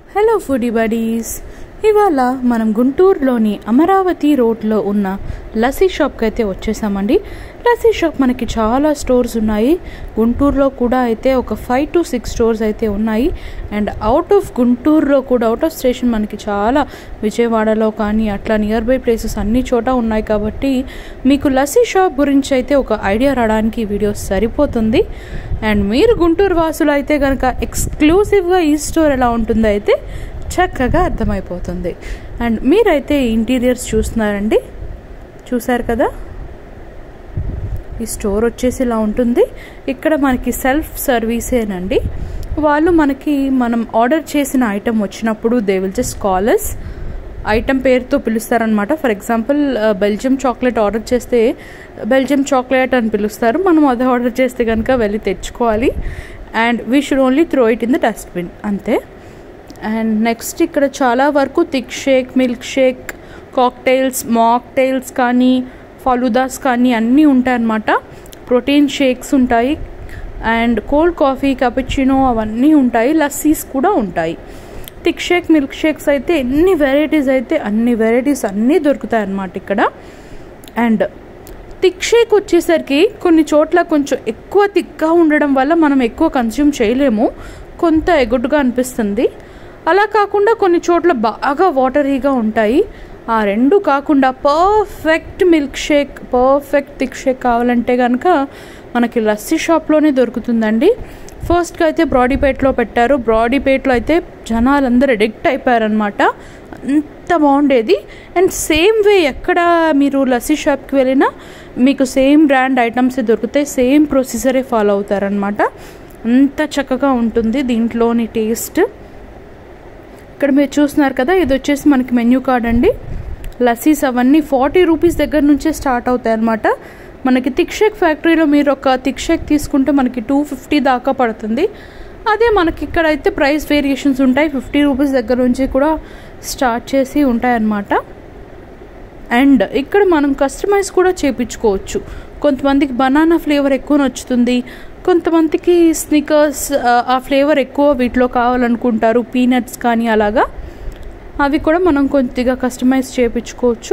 hello foodie buddies ఇవాళ మనం గుంటూరులోని అమరావతి రోడ్లో ఉన్న లస్సీ షాప్కి అయితే వచ్చేసామండి లస్సీ షాప్ మనకి చాలా స్టోర్స్ ఉన్నాయి గుంటూరులో కూడా అయితే ఒక ఫైవ్ టు సిక్స్ స్టోర్స్ అయితే ఉన్నాయి అండ్ అవుట్ ఆఫ్ గుంటూరులో కూడా అవుట్ ఆఫ్ స్టేషన్ మనకి చాలా విజయవాడలో కానీ అట్లా నియర్ బై ప్లేసెస్ అన్ని చోట ఉన్నాయి కాబట్టి మీకు లస్సీ షాప్ గురించి అయితే ఒక ఐడియా రావడానికి ఈ వీడియో సరిపోతుంది అండ్ మీరు గుంటూరు వాసులు అయితే కనుక ఎక్స్క్లూసివ్గా ఈ స్టోర్ ఎలా ఉంటుందో అయితే చక్కగా అర్థమైపోతుంది అండ్ మీరైతే ఇంటీరియర్స్ చూస్తున్నారండి చూసారు కదా ఈ స్టోర్ వచ్చేసి ఇలా ఉంటుంది ఇక్కడ మనకి సెల్ఫ్ సర్వీసేనండి వాళ్ళు మనకి మనం ఆర్డర్ చేసిన ఐటెం వచ్చినప్పుడు they will just callers item పేరుతో పిలుస్తారనమాట for example Belgium chocolate order చేస్తే బెల్జియం చాక్లెట్ అని పిలుస్తారు మనం అదే ఆర్డర్ చేస్తే కనుక వెళ్ళి తెచ్చుకోవాలి and we should only throw it in the dustbin అంతే అండ్ నెక్స్ట్ ఇక్కడ చాలా వరకు thick shake milk shake cocktails mocktails కానీ ఫలుదాస్ కానీ అన్నీ ఉంటాయన్నమాట ప్రోటీన్ షేక్స్ ఉంటాయి అండ్ కోల్డ్ కాఫీ కపచినో అవన్నీ ఉంటాయి లస్సీస్ కూడా ఉంటాయి థిక్ షేక్ మిల్క్ షేక్స్ అయితే ఎన్ని వెరైటీస్ అయితే అన్ని వెరైటీస్ అన్నీ దొరుకుతాయి అన్నమాట ఇక్కడ అండ్ థిక్ షేక్ వచ్చేసరికి కొన్ని చోట్ల కొంచెం ఎక్కువ థిక్గా ఉండడం వల్ల మనం ఎక్కువ కన్స్యూమ్ చేయలేము కొంత ఎగుడుగా అనిపిస్తుంది అలా కాకుండా కొన్ని చోట్ల బాగా వాటరీగా ఉంటాయి ఆ రెండు కాకుండా perfect milk shake perfect thick shake కావాలంటే కనుక మనకి లస్సీ షాప్లోనే దొరుకుతుందండి ఫస్ట్గా అయితే బ్రాడీపేట్లో పెట్టారు బ్రాడీపేట్లో అయితే జనాలందరూ ఎడిక్ట్ అయిపోయారనమాట అంత బాగుండేది అండ్ సేమ్ వే ఎక్కడ మీరు లస్సీ షాప్కి వెళ్ళినా మీకు సేమ్ బ్రాండ్ ఐటమ్స్ దొరుకుతాయి సేమ్ ప్రొసీజరే ఫాలో అవుతారనమాట అంత చక్కగా ఉంటుంది దీంట్లోని టేస్ట్ ఇక్కడ మీరు చూస్తున్నారు కదా ఇది వచ్చేసి మనకి మెన్యూ కార్డ్ అండి లస్సీస్ అవన్నీ ఫార్టీ రూపీస్ దగ్గర నుంచే స్టార్ట్ అవుతాయి అనమాట మనకి థిక్ షేక్ ఫ్యాక్టరీలో మీరు ఒక థిక్ షేక్ తీసుకుంటే మనకి టూ ఫిఫ్టీ దాకా పడుతుంది అదే మనకి ఇక్కడ అయితే ప్రైస్ వేరియేషన్స్ ఉంటాయి ఫిఫ్టీ రూపీస్ దగ్గర నుంచి కూడా స్టార్ట్ చేసి ఉంటాయన్నమాట అండ్ ఇక్కడ మనం కస్టమైజ్ కూడా చేపించుకోవచ్చు కొంతమందికి బనానా ఫ్లేవర్ ఎక్కువ నచ్చుతుంది కొంతమందికి స్నికర్స్ ఆ ఫ్లేవర్ ఎక్కువ వీటిలో కావాలనుకుంటారు పీనట్స్ కానీ అలాగా అవి కూడా మనం కొద్దిగా కస్టమైజ్ చేయించుకోవచ్చు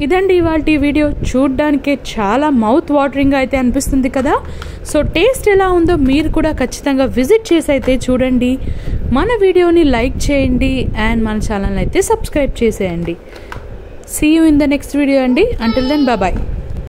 ఇదండి ఇవాళ ఈ వీడియో చూడ్డానికే చాలా మౌత్ వాటరింగ్ అయితే అనిపిస్తుంది కదా సో టేస్ట్ ఎలా ఉందో మీరు కూడా ఖచ్చితంగా విజిట్ చేసి అయితే చూడండి మన వీడియోని లైక్ చేయండి అండ్ మన ఛానల్ అయితే సబ్స్క్రైబ్ చేసేయండి see you in the next video అండి అంటిల్ దెన్ బాయ్